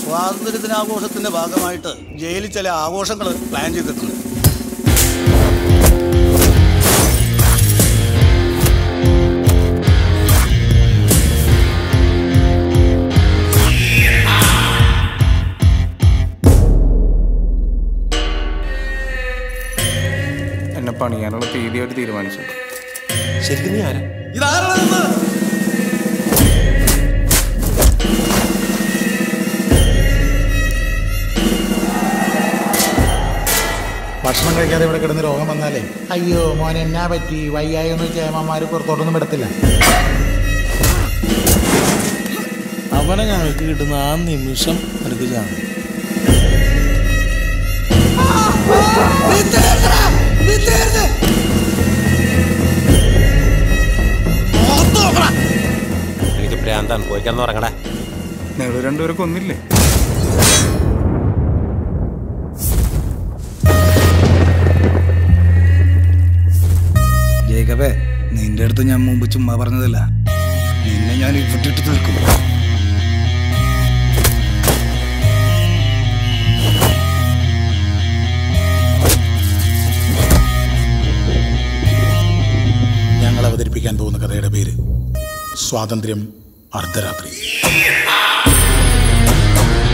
സ്വാതന്ത്ര്യദിനാഘോഷത്തിന്റെ ഭാഗമായിട്ട് ജയിലിൽ ചില ആഘോഷങ്ങൾ പ്ലാൻ ചെയ്തിട്ടുണ്ട് എന്നെ പണിയാനുള്ള തീയതിയായിട്ട് തീരുമാനിച്ചു ശരിക്കും നീ ആരാ ഇതാരാണെന്ന് ഭക്ഷണം കഴിക്കാതെ ഇവിടെ കിടന്ന് രോഗം വന്നാലേ അയ്യോ മോൻ എന്നാ പറ്റി വയ്യായൊന്നും ചേമന്മാര് പുറത്തോട്ടൊന്നും വിടത്തില്ല അവനെ ഞങ്ങൾക്ക് കിട്ടുന്ന ആ നിമിഷം നിനക്ക് ചാകും എനിക്ക് ഭ്രാന്താണ് പോയിക്കാന്ന് ഉറങ്ങടാ നിങ്ങൾ രണ്ടുപേരെ കൊന്നില്ലേ ജേക്കബേ നിന്റെ അടുത്ത് ഞാൻ മുമ്പ് ചുമ്മാ പറഞ്ഞതല്ല നിന്നെ ഞാൻ ഇവിട്ടിട്ട് തീർക്കും ഞങ്ങൾ അവതരിപ്പിക്കാൻ പോകുന്ന കഥയുടെ പേര് സ്വാതന്ത്ര്യം അർദ്ധരാത്രി